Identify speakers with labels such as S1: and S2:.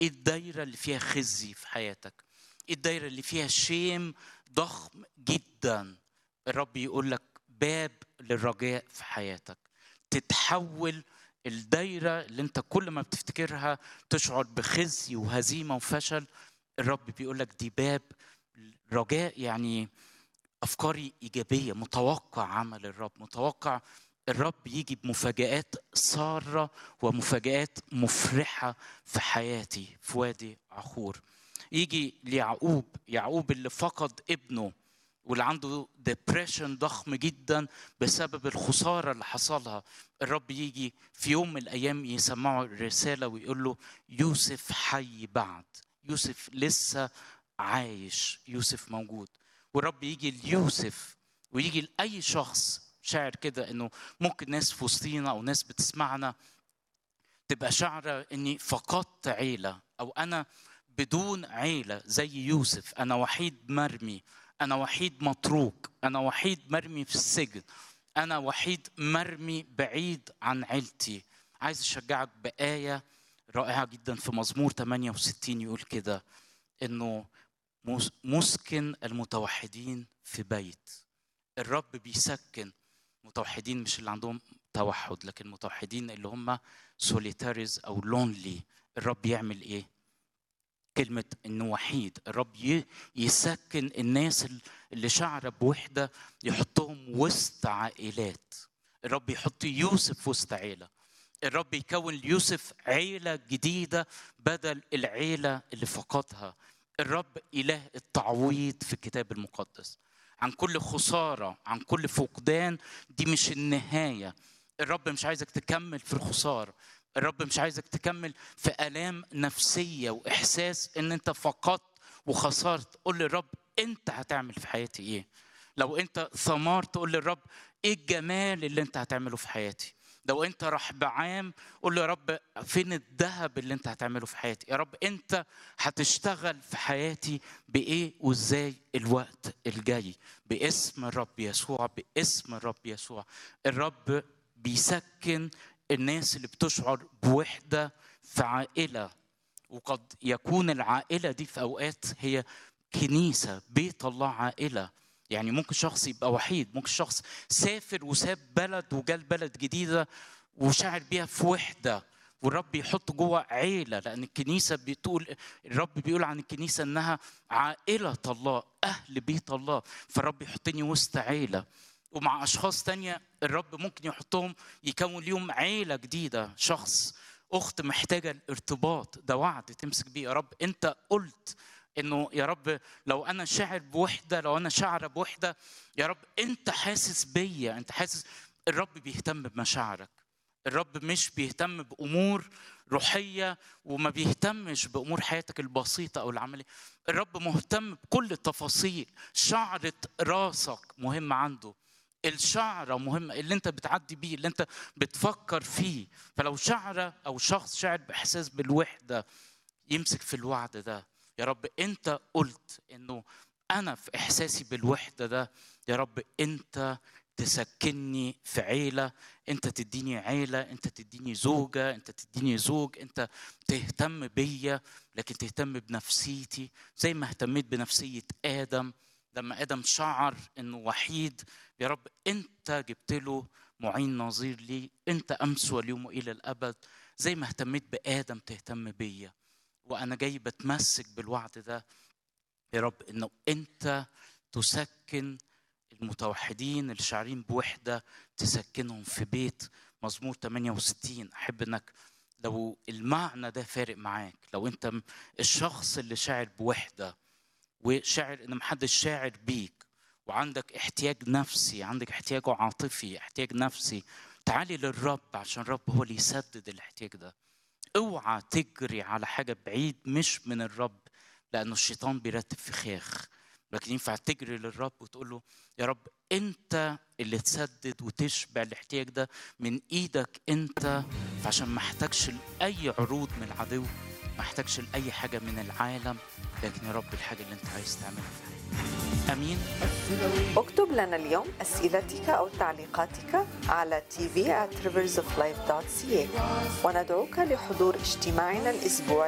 S1: ايه الدايره اللي فيها خزي في حياتك ايه الدايره اللي فيها شيم ضخم جدا الرب يقول لك باب للرجاء في حياتك تتحول الدايره اللي انت كل ما بتفتكرها تشعر بخزي وهزيمه وفشل الرب بيقول لك دي باب رجاء يعني افكاري ايجابيه متوقع عمل الرب متوقع الرب يجي بمفاجآت سارة ومفاجآت مفرحة في حياتي في وادي عخور يجي ليعقوب يعقوب اللي فقد ابنه واللي عنده ديبريشن ضخم جدا بسبب الخسارة اللي حصلها الرب يجي في يوم من الأيام يسمعه رسالة ويقول له يوسف حي بعد يوسف لسه عايش يوسف موجود والرب يجي ليوسف ويجي لأي شخص شاعر كده انه ممكن ناس في وسطينا او ناس بتسمعنا تبقى شعرة اني فقدت عيلة او انا بدون عيلة زي يوسف انا وحيد مرمي انا وحيد متروك انا وحيد مرمي في السجن انا وحيد مرمي بعيد عن عيلتي عايز اشجعك بآية رائعة جدا في مزمور 68 يقول كده انه مسكن المتوحدين في بيت الرب بيسكن متوحدين مش اللي عندهم توحد لكن متوحدين اللي هم سوليتاريز او لونلي الرب يعمل ايه كلمة انه وحيد الرب يسكن الناس اللي شعر بوحدة يحطهم وسط عائلات الرب يحط يوسف وسط عيلة الرب يكون ليوسف عيلة جديدة بدل العيلة اللي فقدها الرب إله التعويض في الكتاب المقدس عن كل خسارة عن كل فقدان دي مش النهاية الرب مش عايزك تكمل في الخسارة الرب مش عايزك تكمل في آلام نفسية وإحساس إن أنت فقدت وخسرت قول للرب أنت هتعمل في حياتي إيه لو أنت ثمار تقول للرب إيه الجمال اللي أنت هتعمله في حياتي لو انت راح بعام قول له يا رب فين الذهب اللي انت هتعمله في حياتي يا رب انت هتشتغل في حياتي بايه وازاي الوقت الجاي باسم الرب يسوع باسم الرب يسوع الرب بيسكن الناس اللي بتشعر بوحده في عائله وقد يكون العائله دي في اوقات هي كنيسه بيت الله عائله يعني ممكن شخص يبقى وحيد ممكن شخص سافر وساب بلد وجال بلد جديدة وشاعر بيها في وحدة والرب يحط جوه عيلة لأن الكنيسة بتقول الرب بيقول عن الكنيسة إنها عائلة الله أهل بيت الله فالرب يحطني وسط عيلة ومع أشخاص تانية الرب ممكن يحطهم يكون ليهم عيلة جديدة شخص أخت محتاجة الارتباط ده وعد تمسك بيه يا رب أنت قلت انه يا رب لو انا شاعر بوحده لو انا شاعره بوحده يا رب انت حاسس بيا انت حاسس الرب بيهتم بمشاعرك الرب مش بيهتم بامور روحيه وما بيهتمش بامور حياتك البسيطه او العمليه الرب مهتم بكل التفاصيل شعره راسك مهمه عنده الشعرة مهمة اللي انت بتعدي بيه اللي انت بتفكر فيه فلو شعرة او شخص شاعر باحساس بالوحدة يمسك في الوعد ده يا رب انت قلت انه انا في احساسي بالوحده ده يا رب انت تسكنني في عيله انت تديني عيله انت تديني زوجه انت تديني زوج انت تهتم بيا لكن تهتم بنفسيتي زي ما اهتميت بنفسيه ادم لما ادم شعر انه وحيد يا رب انت جبت له معين نظير لي انت امس واليوم الى الابد زي ما اهتميت بادم تهتم بيا وانا جاي بتمسك بالوعد ده يا رب انه انت تسكن المتوحدين اللي شاعرين بوحده تسكنهم في بيت مزمور 68 احب انك لو المعنى ده فارق معاك لو انت الشخص اللي شاعر بوحده وشاعر ان محدش شاعر بيك وعندك احتياج نفسي عندك احتياج عاطفي احتياج نفسي تعالي للرب عشان الرب هو اللي يسدد الاحتياج ده اوعى تجري على حاجة بعيد مش من الرب لأنه الشيطان بيرتب فخاخ لكن ينفع تجري للرب وتقول له يا رب أنت اللي تسدد وتشبع الاحتياج ده من إيدك أنت فعشان ما احتاجش لأي عروض من العدو ما احتاجش لأي حاجة من العالم لكن يا رب الحاجة اللي أنت عايز تعملها في حياتي أمين
S2: اكتب لنا اليوم أسئلتك أو تعليقاتك على tv at riversoflife.ca وندعوك لحضور اجتماعنا الأسبوعي